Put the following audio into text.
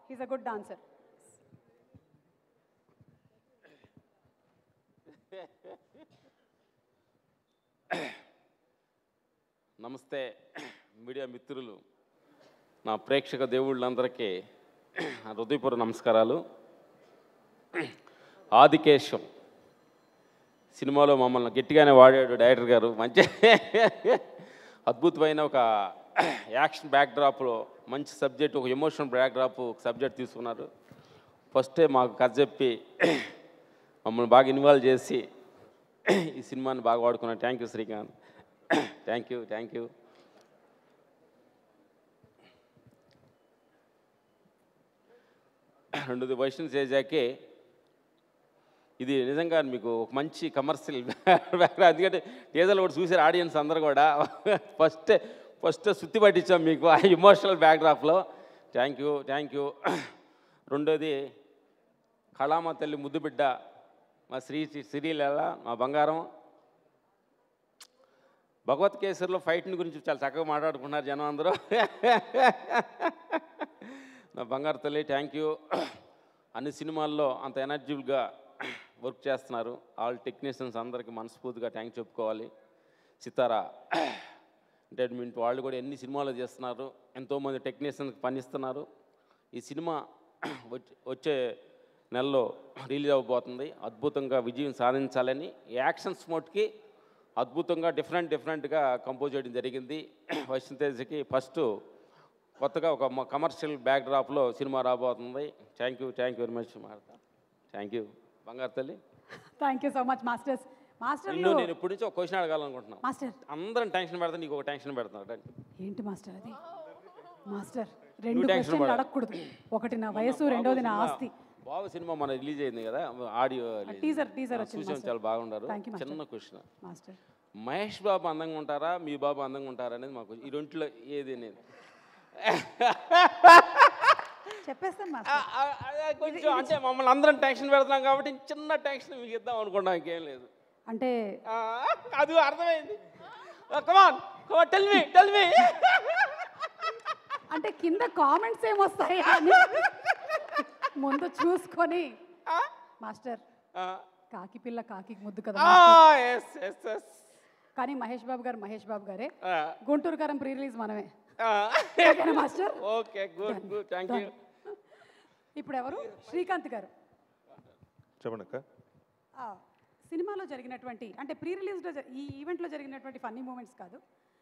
He's a good dancer నమస్తే media మిత్రులు నా ప్రేక్షక దేవుళ్ళందరికీ నా హృదయపూర్వ నమస్కారాలు ఆదికేశం సినిమాలో మమ్మల్ని గట్టిగానే వాడాడు డైరెక్టర్ గారు మంచి అద్భుతమైన ఒక యాక్షన్ బ్యాక్డ్రాప్లో మంచి సబ్జెక్ట్ ఒక ఎమోషనల్ బ్యాక్డ్రాప్ ఒక సబ్జెక్ట్ తీసుకున్నారు ఫస్టే మాకు కథ చెప్పి మమ్మల్ని బాగా ఇన్వాల్వ్ చేసి ఈ సినిమాని బాగా వాడుకున్నాను thank you Srikanth thank you thank you రెండోది వైష్ణవ్ తేజాకి ఇది నిజంగా మీకు ఒక మంచి కమర్షియల్ ఎందుకంటే టీజర్లు కూడా చూసారు ఆడియన్స్ అందరు కూడా ఫస్ట్ ఫస్ట్ సుత్తి పట్టించాం మీకు ఆ ఇమోషనల్ బ్యాక్డ్రాప్లో థ్యాంక్ యూ థ్యాంక్ యూ రెండోది కళామ తల్లి ముద్దు బిడ్డ మా శ్రీ శ్రీలీల మా బంగారం భగవత్ కేసరిలో ఫైట్ని గురించి చాలా చక్కగా మాట్లాడుకున్నారు జనం అందరూ నా బంగారు తల్లి థ్యాంక్ యూ అన్ని సినిమాల్లో అంత ఎనర్జీగా వర్క్ చేస్తున్నారు ఆల్ టెక్నీషియన్స్ అందరికీ మనస్ఫూర్తిగా థ్యాంక్ చెప్పుకోవాలి సితారా ఎంటర్టైన్మెంట్ వాళ్ళు కూడా ఎన్ని సినిమాలు చేస్తున్నారు ఎంతోమంది టెక్నీషియన్కి పనిస్తున్నారు ఈ సినిమా వచ్చే వచ్చే నెలలో రిలీజ్ అవ్వబోతుంది అద్భుతంగా విజయం సాధించాలని ఈ యాక్షన్ స్మోట్కి అద్భుతంగా డిఫరెంట్ డిఫరెంట్గా కంపోజ్ చేయడం జరిగింది వైష్ణవ్ తేజకి ఫస్ట్ కొత్తగా ఒక కమర్షియల్ బ్యాక్డ్రాప్లో సినిమా రాబోతుంది thank you thank you very much మారత థ్యాంక్ యూ బంగారు తల్లి thank you so much masters master నిన్ను నేను ఇప్పటి నుంచి ఒక క్వశ్చన్ అడగాలనుకుంటున్నాను మాస్టర్ అందరం టెన్షన్ పెడతా నీకు ఒక టెన్షన్ పెడతాను రండి. ఏంటి మాస్టర్ అది మాస్టర్ రెండు tension క్వశ్చన్లు పడకు. అడగకూడదు ఒకటి నా వయసు రెండోది నా ఆస్తి బాబు సినిమా మన రిలీజ్ అయింది కదా ఆడియో teaser- teaser వచ్చింది చూసాం మాస్టర్. చాలా బాగుండారు Thank you, మాస్టర్. చిన్న క్వశ్చన్ మాస్టర్ మహేష్ బాబు అందంగా ఉంటారా మీ బాబు అందంగా ఉంటారా అనేది మాకు ఈ రెంట్లో ఏది అనేది చెప్పేస్తాను ఆ, మాస్టర్ ఆ, అదే కొంచెం అంటే మమ్మల్ని అందరం టెన్షన్ పెడుతున్నాం కాబట్టి చిన్న టెన్షన్ మీకు ఇద్దాం అనుకున్నాం ఇంకేం లేదు అంటే ఆ, అది అర్థమైంది కమాన్ come on tell me tell me అంటే కింద కామెంట్స్ ఏమొస్తాయి అని ముందు చూసుకొని మాస్టర్ కాకి పిల్ల కాకి ముద్దు కదా మాస్టర్. ఎస్ ఎస్ ఎస్ కానీ మహేష్ బాబు గారు మహేష్ బాబు గారే గుంటూరు కారం ప్రీ రిలీజ్ మనమే ఓకేనా master okay good good thank you ఇప్పుడు ఎవరు శ్రీకాంత్ గారు చెప్పండి అక్క ఆ, సినిమాలో జరిగినటువంటి అంటే ప్రీ రిలీజ్లో ఈ ఈవెంట్లో జరిగినటువంటి ఫన్నీ మూమెంట్స్ కాదు